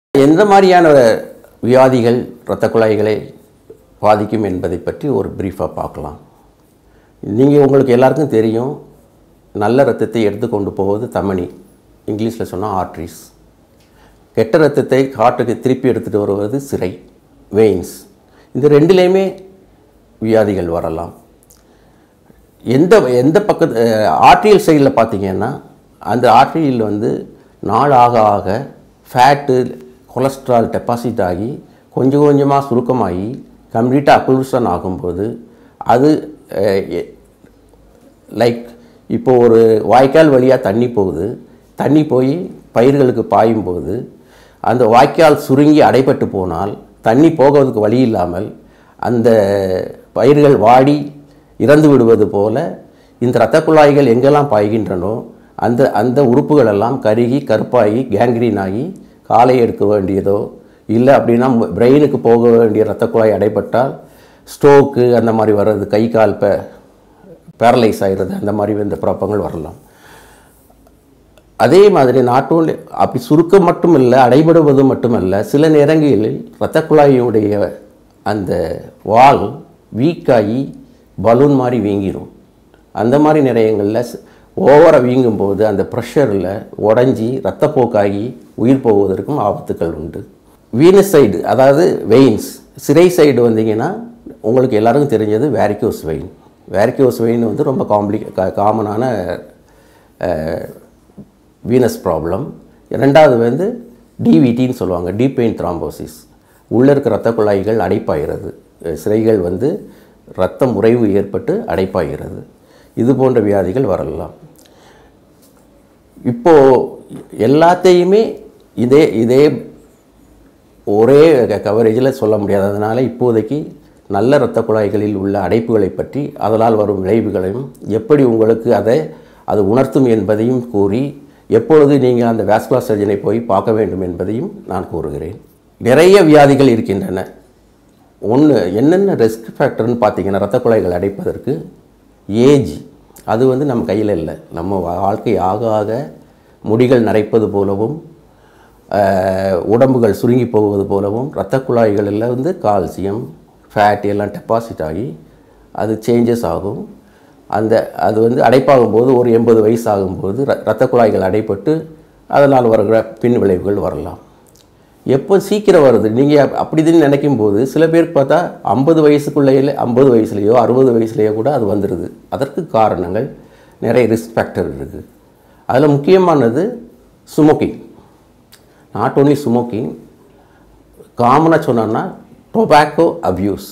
எந்த மாதிரியான வியாதிகள் இரத்த குழாய்களை பாதிக்கும் என்பதை பற்றி ஒரு பிரீஃபாக பார்க்கலாம் நீங்கள் உங்களுக்கு எல்லாருக்கும் தெரியும் நல்ல ரத்தத்தை எடுத்து கொண்டு போவது தமனி இங்கிலீஷில் சொன்னால் ஆர்ட்ரிஸ் கெட்ட ரத்தத்தை ஹார்ட்டுக்கு திருப்பி எடுத்துகிட்டு வருவது சிரை வெயின்ஸ் இந்த ரெண்டுலேயுமே வியாதிகள் வரலாம் எந்த எந்த பக்கத்து ஆர்ட்ரியல் சைடில் பார்த்தீங்கன்னா அந்த ஆர்ட்ரியல் வந்து நாள் ஆக ஆக ஃபேட்டு கொலஸ்ட்ரால் டெபாசிட் ஆகி கொஞ்சம் கொஞ்சமாக சுருக்கமாகி கம்ப்ளீட்டாக அக்குல்யூஷன் ஆகும்போது அது லைக் இப்போ ஒரு வாய்க்கால் வழியாக தண்ணி போகுது தண்ணி போய் பயிர்களுக்கு பாயும் போது அந்த வாய்க்கால் சுருங்கி அடைபட்டு போனால் தண்ணி போகிறதுக்கு வழி இல்லாமல் அந்த பயிர்கள் வாடி இறந்து விடுவது போல இந்த இரத்த குழாய்கள் எங்கெல்லாம் பாய்கின்றனோ அந்த அந்த உறுப்புகள் எல்லாம் கருகி கருப்பாகி கேங்க்ரீன் ஆகி காலை எடுக்க வேண்டியதோ இல்லை அப்படின்னா பிரெயினுக்கு போக வேண்டிய இரத்த குழாய் அடைபட்டால் ஸ்ட்ரோக்கு அந்த மாதிரி வர்றது கை கால் பே பேரலைஸ் ஆகிறது அந்த மாதிரி இந்த குழப்பங்கள் வரலாம் அதே மாதிரி நாட் ஓன்லி அப்படி சுருக்கம் மட்டும் இல்லை அடைபடுவது மட்டுமல்ல சில நேரங்களில் இரத்த குழாயினுடைய அந்த வால் வீக்காகி பலூன் மாதிரி வீங்கிடும் அந்த மாதிரி நிறையங்களில் ஓவராக வீங்கும்போது அந்த ப்ரெஷரில் உடஞ்சி ரத்தப்போக்காகி உயிர் போவதற்கும் ஆபத்துக்கள் உண்டு வீனஸ் சைடு அதாவது வெயின்ஸ் சிறை சைடு வந்தீங்கன்னா உங்களுக்கு எல்லாருக்கும் தெரிஞ்சது வேரிக்கோஸ் வெயின் வேரிக்கோஸ் வெயின் வந்து ரொம்ப காம்ப்ளி காமனான வீனஸ் ப்ராப்ளம் ரெண்டாவது வந்து டிவிடின்னு சொல்லுவாங்க டீப் பெயின் த்ராம்போசிஸ் உள்ளே இருக்க இரத்த குழாய்கள் அடைப்பாகிறது சிறைகள் வந்து இரத்தம் உறைவு ஏற்பட்டு அடைப்பாகிறது இது போன்ற வியாதிகள் வரலாம் இப்போது எல்லாத்தையுமே இதே இதே ஒரே கவரேஜில் சொல்ல முடியாததுனால இப்போதைக்கு நல்ல இரத்த குழாய்களில் உள்ள அடைப்புகளை பற்றி அதனால் வரும் விளைவுகளையும் எப்படி உங்களுக்கு அதை அது உணர்த்தும் என்பதையும் கூறி எப்பொழுது நீங்கள் அந்த வேஸ்குலர் சர்ஜனை போய் பார்க்க வேண்டும் என்பதையும் நான் கூறுகிறேன் நிறைய வியாதிகள் இருக்கின்றன ஒன்று என்னென்ன ரிஸ்க் ஃபேக்டர்னு பார்த்தீங்கன்னா இரத்த குழாய்கள் அடைப்பதற்கு ஏஜ் அது வந்து நம்ம கையில் இல்லை நம்ம வாழ்க்கை ஆக ஆக முடிகள் நரைப்பது போலவும் உடம்புகள் சுருங்கி போவது போலவும் இரத்த குழாய்களில் வந்து கால்சியம் ஃபேட் எல்லாம் டெபாசிட் ஆகி அது சேஞ்சஸ் ஆகும் அந்த அது வந்து அடைப்பாகும் போது ஒரு எண்பது வயசு ஆகும்போது இரத்த குழாய்கள் அடைப்பட்டு அதனால் வருகிற பின் விளைவுகள் வரலாம் எப்போ சீக்கிரம் வருது நீங்கள் அப்படிதுன்னு நினைக்கும் போது சில பேருக்கு பார்த்தா ஐம்பது வயசுக்குள்ளேயே ஐம்பது வயசுலேயோ அறுபது வயசுலேயோ கூட அது வந்துடுது அதற்கு காரணங்கள் நிறைய ரிஸ்க் ஃபேக்டர் இருக்குது அதில் முக்கியமானது ஸ்மோக்கிங் நாட் ஓன்லி ஸ்மோக்கிங் காமனாக சொன்னோன்னா டொபாக்கோ அப்யூஸ்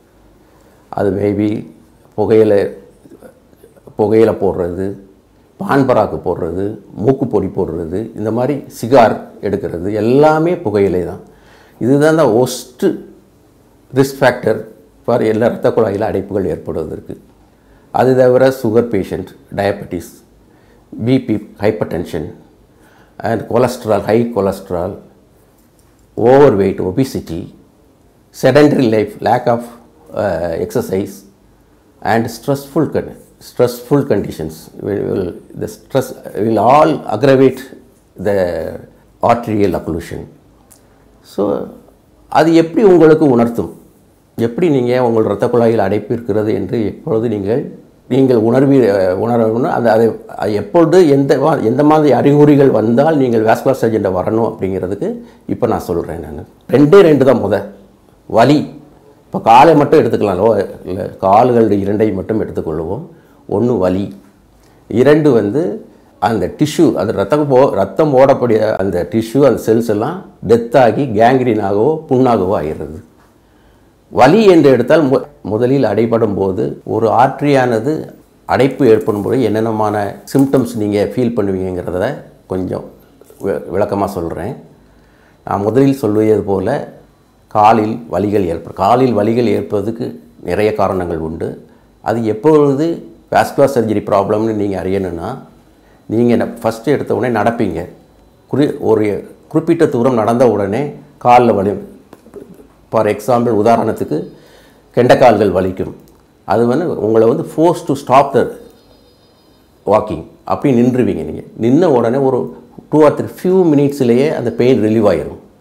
அது மேபி புகையிலை புகையில போடுறது பான் பராக்கு போடுறது மூக்குப்பொடி போடுறது இந்த மாதிரி சிகார் எடுக்கிறது எல்லாமே புகையிலை தான் இதுதான் தான் ஒஸ்ட்டு ரிஸ்க் ஃபேக்டர் ஃபார் எல்லா இரத்த குழாயில் அடைப்புகள் ஏற்படுவதற்கு அது தவிர sugar patient diabetes BP hypertension and cholesterol high cholesterol over weight obesity sedentary life, lack of uh, exercise, and stressful con- stressful conditions will, will the stress will all aggravate the arterial occlusion. So அது எப்படி உங்களுக்கு உணர்த்தும் எப்படி நீங்கள் உங்கள் இரத்த குழாயில் அடைப்பு இருக்கிறது என்று எப்பொழுது நீங்கள் நீங்கள் உணர்வி உணரணும் அது அதை அது எப்பொழுது எந்த வா- எந்த மாதிரி அறிகுறிகள் வந்தால் நீங்கள் வேஸ்குலர் சர்ஜன்ட்ட வரணும் அப்படிங்கிறதுக்கு இப்போ நான் சொல்கிறேன் நான் ரெண்டே ரெண்டு தான் முத வலி இப்போ காலை மட்டும் எடுத்துக்கலாம் லோ இல்லை கால்கள் இரண்டை மட்டும் எடுத்துக்கொள்வோம் ஒன்று வலி இரண்டு வந்து அந்த டிஷ்யூ அந்த ரத்தம் போ ரத்தம் ஓடக்கூடிய அந்த டிஷ்யூ அந்த செல்ஸ் எல்லாம் டெத் ஆகி கேங்க்ரீனாகவோ புண்ணாகவோ ஆகிறது வலி என்று எடுத்தால் மு முதலில் அடைபடும் போது ஒரு ஆர்ட்ரியானது அடைப்பு ஏற்படும் போது என்னென்னமான சிம்டம்ஸ் நீங்கள் ஃபீல் பண்ணுவீங்கிறத கொஞ்சம் விளக்கமாக சொல்கிறேன் நான் முதலில் சொல்வது போல் காலில் வலிகள் ஏற்படும் காலில் வலிகள் ஏற்பதற்கு நிறைய காரணங்கள் உண்டு அது எப்பொழுது வாஸ்குலர் சர்ஜரி ப்ராப்ளம்னு நீங்கள் அறியணும்னா நீங்கள் ஃபஸ்ட்டு எடுத்த உடனே நடப்பீங்க குறி ஒரு குறிப்பிட்ட தூரம் நடந்த உடனே காலில் வலி ஃபார் எக்ஸாம்பிள் உதாரணத்துக்கு கெண்டைக்கால்கள் வலிக்கும் அது வந்து உங்களை வந்து force to stop the walking அப்படி நின்றுவீங்க நீங்கள் நின்ன உடனே ஒரு டூ ஆர் த்ரீ ஃபியூ மினிட்ஸ்லேயே அந்த பெயின் ரிலீவ் ஆயிரும்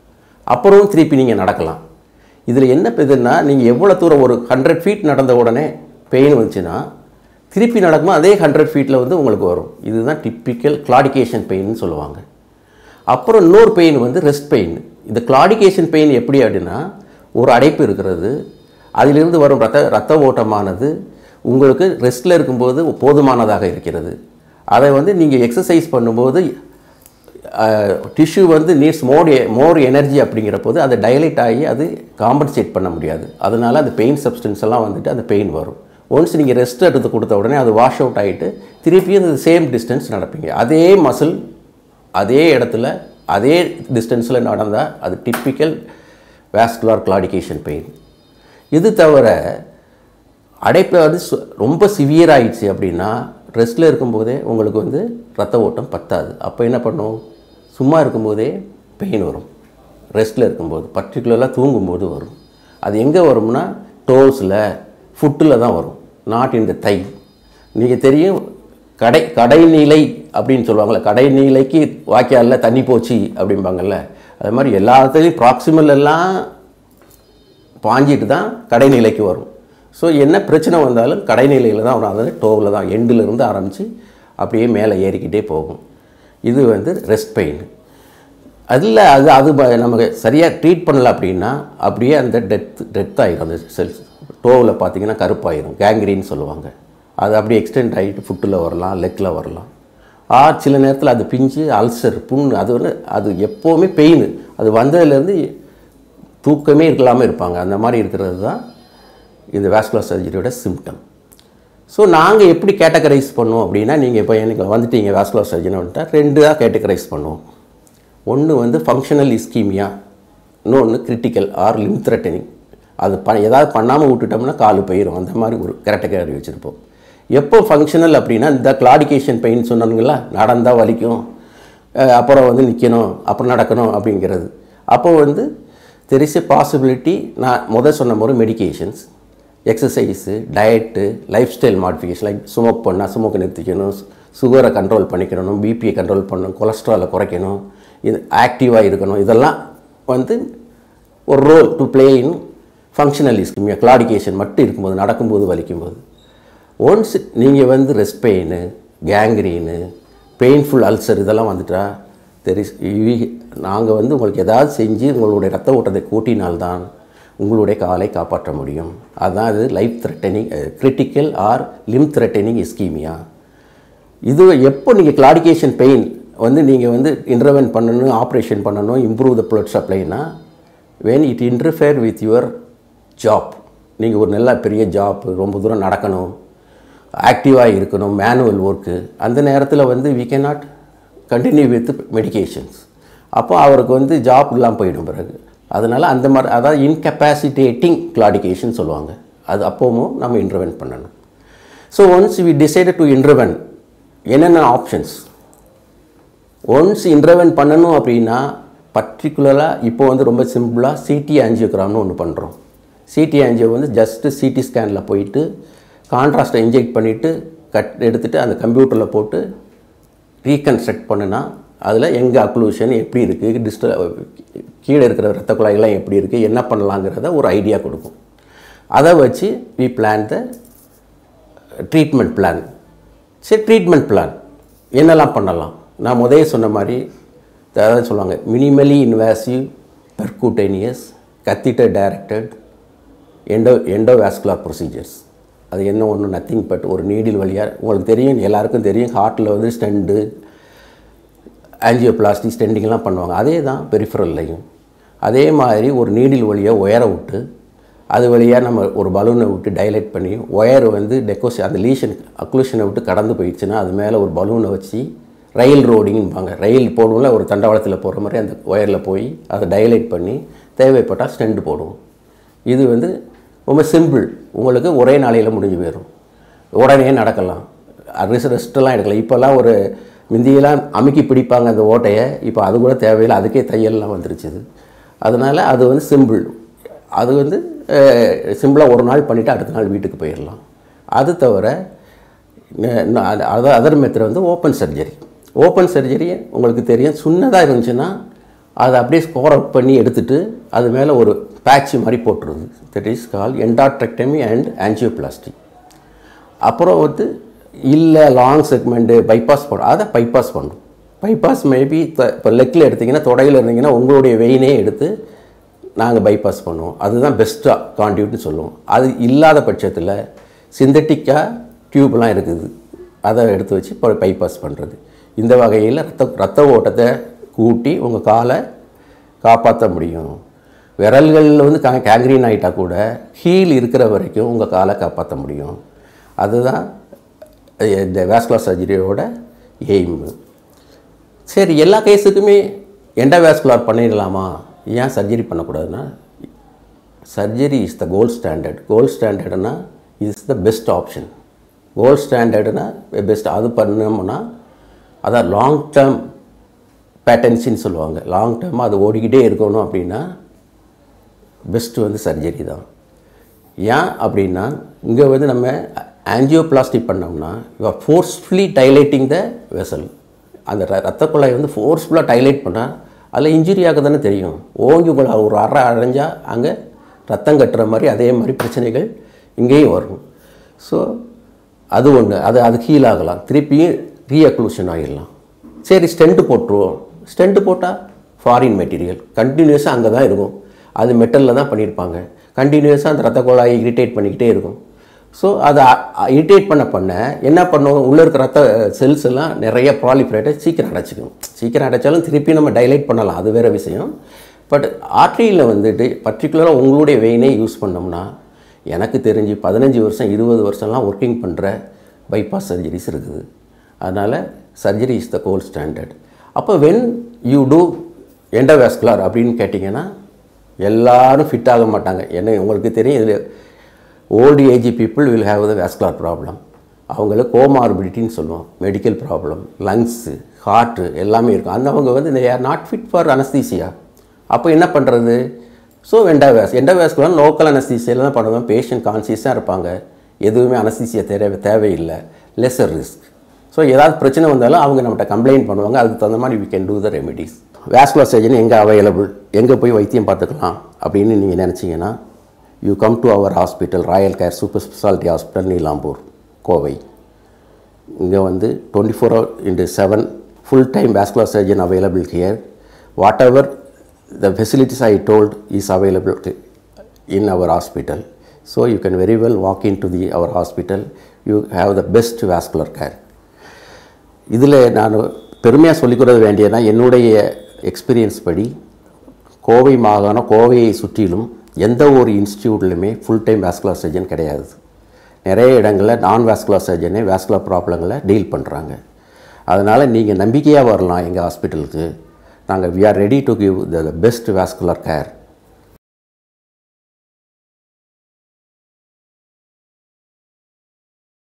அப்புறம் திருப்பி நீங்கள் நடக்கலாம் இதில் என்ன இதுன்னா நீங்கள் எவ்வளோ தூரம் ஒரு ஹண்ட்ரட் ஃபீட் நடந்த உடனே பெயின் வந்துச்சுன்னா திருப்பி நடக்கும்போது அதே ஹண்ட்ரட் ஃபீட்டில் வந்து உங்களுக்கு வரும் இதுதான் டிப்பிக்கல் கிளாடிகேஷன் பெயின்னு சொல்லுவாங்க அப்புறம் இன்னொரு பெயின் வந்து ரெஸ்ட் பெயின் இந்த கிளாடிகேஷன் பெயின் எப்படி அப்படின்னா ஒரு அடைப்பு இருக்கிறது அதிலிருந்து வரும் ரத்த ரத்த ஓட்டமானது உங்களுக்கு ரெஸ்ட்டில் இருக்கும்போது போதுமானதாக இருக்கிறது அதை வந்து நீங்கள் எக்ஸசைஸ் பண்ணும்போது டிஷ்யூ வந்து நீட்ஸ் மோர் மோர் எனர்ஜி அப்படிங்கிற போது அது டைலைட் ஆகி அது காம்பன்சேட் பண்ண முடியாது அதனால அந்த பெயின் சப்ஸ்டன்ஸ் எல்லாம் வந்துட்டு அந்த பெயின் வரும் ஒன்ஸ் நீங்கள் ரெஸ்ட் எடுத்து கொடுத்த உடனே அது வாஷ் அவுட் ஆகிட்டு திருப்பியும் அந்த சேம் டிஸ்டன்ஸ் நடப்பீங்க அதே மசில் அதே இடத்துல அதே டிஸ்டன்ஸில் நடந்தால் அது டிப்பிக்கல் வாஸ்குலார் கிளாடிகேஷன் பெயின் இது தவிர அடைப்பு வந்து சு- ரொம்ப சிவியர் ஆயிடுச்சு அப்படின்னா ரெஸ்ட்டில் இருக்கும்போதே உங்களுக்கு வந்து ரத்த ஓட்டம் பத்தாது அப்போ என்ன பண்ணும் சும்மா இருக்கும்போதே பெயின் வரும் ரெஸ்ட்டில் இருக்கும்போது பர்டிகுலராக தூங்கும்போது வரும் அது எங்கே வரும்னா டோஸில் ஃபுட்டில் தான் வரும் நாட் இன் த தை நீங்கள் தெரியும் கடை கடைநிலை அப்படின்னு சொல்லுவாங்கள்ல கடைநிலைக்கு வாய்க்காலில் தண்ணி போச்சு அப்படிம்பாங்கல்ல அது மாதிரி எல்லாத்துலேயும் ப்ராக்சிமல் எல்லாம் பாஞ்சிட்டு தான் கடைநிலைக்கு வரும் ஸோ என்ன பிரச்சனை வந்தாலும் கடைநிலையில் தான் வரும் அதாவது டோவில் தான் எண்டில் இருந்து ஆரம்பித்து அப்படியே மேலே ஏறிக்கிட்டே போகும் இது வந்து ரெஸ்ட் பெயின் அதில் அது அது ப- நமக்கு சரியாக ட்ரீட் பண்ணல அப்படின்னா அப்படியே அந்த டெத் டெத் ஆயிரும் அந்த செல்ஸ் டோவில் பார்த்தீங்கன்னா கருப்பாயிரும் கேங்க்ரீன்னு சொல்லுவாங்க அது அப்படியே எக்ஸ்டெண்ட் ஆகிட்டு ஃபுட்டில் வரலாம் லெக்கில் வரலாம் ஆ சில நேரத்தில் அது பிஞ்சு அல்சர் புண் அது வந்து அது எப்போவுமே பெயின் அது வந்ததுலேருந்து தூக்கமே இருக்கலாமல் இருப்பாங்க அந்த மாதிரி இருக்கிறது தான் இந்த வாஸ்குலர் சர்ஜரியோட சிம்டம் ஸோ நாங்கள் எப்படி கேட்டகரைஸ் பண்ணுவோம் அப்படின்னா நீங்கள் இப்போ எனக்கு வந்துட்டீங்க வாஸ்குலர் சர்ஜன் வந்துட்டா ரெண்டு தான் கேட்டகரைஸ் பண்ணுவோம் ஒன்று வந்து ஃபங்க்ஷனல் இஸ்கீமியா இன்னொன்று கிரிட்டிக்கல் ஆர் லிம் த்ரெட்டனிங் அது ப ஏதாவது பண்ணாமல் விட்டுட்டோம்னா காலு போயிடும் அந்த மாதிரி ஒரு கேட்டகரி வச்சுருப்போம் எப்போ ஃபங்க்ஷனல் அப்படின்னா இந்த கிளாடிகேஷன் பெயின் சொன்னானுங்களா நடந்தால் வலிக்கும் அஹ் அப்புறம் வந்து நிற்கணும் அப்புறம் நடக்கணும் அப்படிங்கிறது அப்போ வந்து தெர் இஸ் எ பாசிபிலிட்டி நான் முதல் சொன்ன மாதிரி medications exercise diet lifestyle modification like smoke பண்ணால் ஸ்மோக்கை நிறுத்திக்கணும் சுகரை கண்ட்ரோல் பண்ணிக்கணும் பிபியை கண்ட்ரோல் பண்ணணும் கொலஸ்ட்ராலை குறைக்கணும் இது ஆக்டிவாக இருக்கணும் இதெல்லாம் வந்து ஒரு role to play in functional ischaemia claudication மட்டும் இருக்கும்போது நடக்கும்போது வலிக்கும்போது ஒன்ஸ் நீங்கள் வந்து rest pain gangrene painful ulcer இதெல்லாம் வந்துட்டா தெரிஸ் நாங்கள் வந்து உங்களுக்கு ஏதாவது செஞ்சு உங்களுடைய ரத்த ஓட்டத்தை கூட்டினால்தான் உங்களுடைய காலை காப்பாற்ற முடியும் அதான் அது life threatening critical or limb threatening ischaemia இது எப்போ நீங்கள் கிளாடிகேஷன் பெயின் வந்து நீங்கள் வந்து இன்டர்வென் பண்ணணும் ஆப்ரேஷன் பண்ணணும் இம்ப்ரூவ் த blood சப்ளைனா when it interfere with your job நீங்கள் ஒரு நல்ல பெரிய ஜாப் ரொம்ப தூரம் நடக்கணும் ஆக்டிவாக இருக்கணும் மேனுவல் ஒர்க்கு அந்த நேரத்தில் வந்து we cannot continue with medications அப்போ அவருக்கு வந்து ஜாப் இல்லாமல் போயிடும் பிறகு அதனால் அந்த மாதிரி அதாவது இன்கெப்பாசிட்டேட்டிங் கிளாடிகேஷன் சொல்லுவாங்க அது அப்போவும் நம்ம இன்டர்வென் பண்ணணும் so once we decided to intervene என்னென்ன ஆப்ஷன்ஸ் ஒன்ஸ் இன்டர்வென் பண்ணணும் அப்படின்னா பர்டிகுலராக இப்போ வந்து ரொம்ப சிம்பிளாக சிடி ஆஞ்சியோகிராம்னு ஒன்று பண்ணுறோம் சிடி ஆஞ்சியோ வந்து ஜஸ்ட்டு சிடி ஸ்கேனில் போயிட்டு கான்ட்ராஸ்ட்டை இன்ஜெக்ட் பண்ணிவிட்டு கட் எடுத்துகிட்டு அந்த கம்ப்யூட்டரில் போட்டு ரீகன்ஸ்ட்ரக்ட் பண்ணுனா அதில் எங்கே அக்ளூஷன் எப்படி இருக்குது டிஸ்ட கீழே இருக்கிற ரத்த குழாய்கள்லாம் எப்படி இருக்குது என்ன பண்ணலாங்கிறத ஒரு ஐடியா கொடுக்கும் அதை வச்சு we plan the treatment plan சரி ட்ரீட்மெண்ட் பிளான் என்னெல்லாம் பண்ணலாம் நான் முதலே சொன்ன மாதிரி அதாவது சொல்லுவாங்க minimally invasive percutaneous catheter directed endo endovascular procedures அது என்ன ஒன்று நத்திங் பட் ஒரு நீடில் வழியாக உங்களுக்கு தெரியும் எல்லாருக்கும் தெரியும் ஹார்ட்டில் வந்து ஸ்டெண்டு ஆஞ்சியோபிளாஸ்டி ஸ்டெண்டிங்லாம் பண்ணுவாங்க அதே தான் பெரிஃபரல்லையும் அதே மாதிரி ஒரு நீடில் வழியாக ஒயரை விட்டு அது வழியாக நம்ம ஒரு பலூனை விட்டு டைலைட் பண்ணி ஒயர் வந்து டெக்கோசி அந்த லீஷன் அக்ளூஷனை விட்டு கடந்து போயிடுச்சுன்னா அது மேலே ஒரு பலூனை வச்சு ரயில் ரோடிங்பாங்க ரயில் போடுவோம்ல ஒரு தண்டவாளத்தில் போகிற மாதிரி அந்த ஒயரில் போய் அதை டைலைட் பண்ணி தேவைப்பட்டால் ஸ்டெண்டு போடுவோம் இது வந்து ரொம்ப சிம்பிள் உங்களுக்கு ஒரே நாளையில் முடிஞ்சு போயிடும் உடனே நடக்கலாம் ரெஸ்ட் ரெஸ்ட்டெல்லாம் எடுக்கலாம் இப்போல்லாம் ஒரு முந்தியெல்லாம் அமுக்கி பிடிப்பாங்க அந்த ஓட்டையை இப்போ அது கூட தேவையில்லை அதுக்கே தையல்லாம் வந்துருச்சுது அதனால் அது வந்து சிம்பிள் அது வந்து சிம்பிளாக ஒரு நாள் பண்ணிவிட்டு அடுத்த நாள் வீட்டுக்கு போயிடலாம் அது தவிர அது அதர் மெத்தட் வந்து ஓப்பன் சர்ஜரி ஓப்பன் சர்ஜரி உங்களுக்கு தெரியும் சின்னதாக இருந்துச்சுன்னா அதை அப்படியே ஸ்கோர் அவுட் பண்ணி எடுத்துட்டு அது மேலே ஒரு பேட்ச் மாதிரி போட்டுருது that is call endarterectomy and angioplasty அப்புறம் வந்து இல்லை லாங் செக்மெண்ட்டு பைபாஸ் பண்ணும் அதை பைபாஸ் பண்ணும் பைபாஸ் மேபி இப்போ லெக்கில் எடுத்திங்கன்னா தொடையில் இருந்தீங்கன்னா உங்களுடைய வெயினே எடுத்து நாங்கள் பைபாஸ் பண்ணுவோம் அதுதான் பெஸ்ட்டாக கான்டியூட்னு சொல்லுவோம் அது இல்லாத பட்சத்தில் சிந்தட்டிக்காக டியூப்லாம் இருக்குது அதை எடுத்து வச்சு இப்போ பைபாஸ் பண்ணுறது இந்த வகையில் ரத்த ரத்த ஓட்டத்தை கூட்டி உங்கள் காலை காப்பாற்ற முடியும் விரல்களில் வந்து கா கேங்க்ரீன் ஆகிட்டா கூட ஹீல் இருக்கிற வரைக்கும் உங்கள் காலை காப்பாற்ற முடியும் அதுதான் இந்த வேஸ்குலர் சர்ஜரியோட எய்மு சரி எல்லா கேஸுக்குமே எண்டோவேஸ்குலர் பண்ணிடலாமா ஏன் சர்ஜரி பண்ணக்கூடாதுன்னா surgery is the gold standard gold ஸ்டாண்டர்டுனா is the best option gold ஸ்டாண்டர்டுனா பெஸ்ட் அது பண்ணோம்னா அதான் லாங் டேர்ம் பேட்டன்சின்னு சொல்லுவாங்க லாங் டேர்மாக அது ஓடிக்கிட்டே இருக்கணும் அப்படின்னா பெஸ்ட்டு வந்து சர்ஜரி தான் ஏன் அப்படின்னா இங்கே வந்து நம்ம ஆன்ஜியோபிளாஸ்டி பண்ணோம்னா you are forcefully dilating the vessel அந்த ர- ரத்த குழாய் வந்து ஃபோர்ஸ்ஃபுல்லாக டைலேட் பண்ணால் அதில் இன்ஜுரி ஆக தானே தெரியும் ஓங்கி உங்களை ஒரு அறை அடைஞ்சால் அங்கே ரத்தம் கட்டுற மாதிரி அதே மாதிரி பிரச்சனைகள் இங்கேயும் வரும் ஸோ அது ஒன்று அது அது ஹீல் ஆகலாம் திருப்பியும் ரீஅக்ளூஷன் ஆகிடலாம் சரி ஸ்டென்ட் போட்டுருவோம் ஸ்டென்ட் போட்டால் ஃபாரின் மெட்டீரியல் கண்டினியூஸாக அங்கே தான் இருக்கும் அது மெட்டலில் தான் பண்ணியிருப்பாங்க கண்டினியூஸாக அந்த ரத்த குழாயை இரிட்டேட் பண்ணிக்கிட்டே இருக்கும் ஸோ அதை இரிட்டேட் பண்ண பண்ண என்ன பண்ணுவோம் உள்ளே இருக்க ரத்த செல்ஸ் எல்லாம் நிறைய ப்ராலிஃபரேட்டை சீக்கிரம் அடைச்சிக்கும் சீக்கிரம் அடைச்சாலும் திருப்பி நம்ம டைலைட் பண்ணலாம் அது வேறு விஷயம் பட் ஆர்ட்ரியில் வந்துட்டு பர்டிகுலராக உங்களுடைய வெயினே யூஸ் பண்ணோம்னா எனக்கு தெரிஞ்சு பதினஞ்சு வருஷம் இருபது வருஷம்லாம் ஒர்க்கிங் பண்ணுற பைபாஸ் சர்ஜரிஸ் இருக்குது அதனால் surgery is the gold standard அப்போ வென் யூ டூ எண்டோவேஸ்குலர் அப்படின்னு கேட்டிங்கன்னா எல்லாரும் ஃபிட் ஆக மாட்டாங்க என்ன உங்களுக்கு தெரியும் இதில் old age people will have the vascular problem அவங்களுக்கு கோமார்பிலிட்டின்னு சொல்லுவோம் மெடிக்கல் ப்ராப்ளம் லங்ஸு ஹார்ட்டு எல்லாமே இருக்கும் அந்த அவங்க வந்து they are not fit for anaesthesia அப்போ என்ன பண்ணுறது ஸோ எண்டோவேஸ் எண்டோவேஸ்குலர் லோக்கல் அனஸ்தீசியில் தான் பண்ணுவோம் பேஷண்ட் கான்சியஸாக இருப்பாங்க எதுவுமே அனஸ்தீசியா தேவை தேவையில்லை லெஸர் ரிஸ்க் ஸோ ஏதாவது பிரச்சனை வந்தாலும் அவங்க நம்மகிட்ட கம்ப்ளைண்ட் பண்ணுவாங்க அதுக்கு தகுந்த மாதிரி we can do the remedies vascular surgeon எங்கே அவைலபிள் எங்கே போய் வைத்தியம் பார்த்துக்கலாம் அப்படின்னு நீங்கள் நினச்சிங்கன்னா you come to our hospital Royal Care super speciality hospital Neelambur Kovai இங்கே வந்து twenty four hour into seven full time vascular surgeon available here whatever the facilities I told is available in our hospital so you can very well walk in to the our hospital you have the best vascular care இதில் நான் பெருமையாக சொல்லிக்கிறது வேண்டியதுனா என்னுடைய experience படி கோவை மாகாணம் கோவையை சுற்றிலும் எந்த ஒரு இன்ஸ்டியூட்லையுமே ஃபுல் டைம் வேஸ்குலர் சர்ஜன் கிடையாது நிறைய இடங்களில் நான் வேஸ்குலர் சர்ஜனே வேஸ்குலர் ப்ராப்ளங்களை டீல் பண்ணுறாங்க அதனால் நீங்கள் நம்பிக்கையாக வரலாம் எங்கள் ஹாஸ்பிட்டலுக்கு நாங்கள் we are ready to give the best vascular care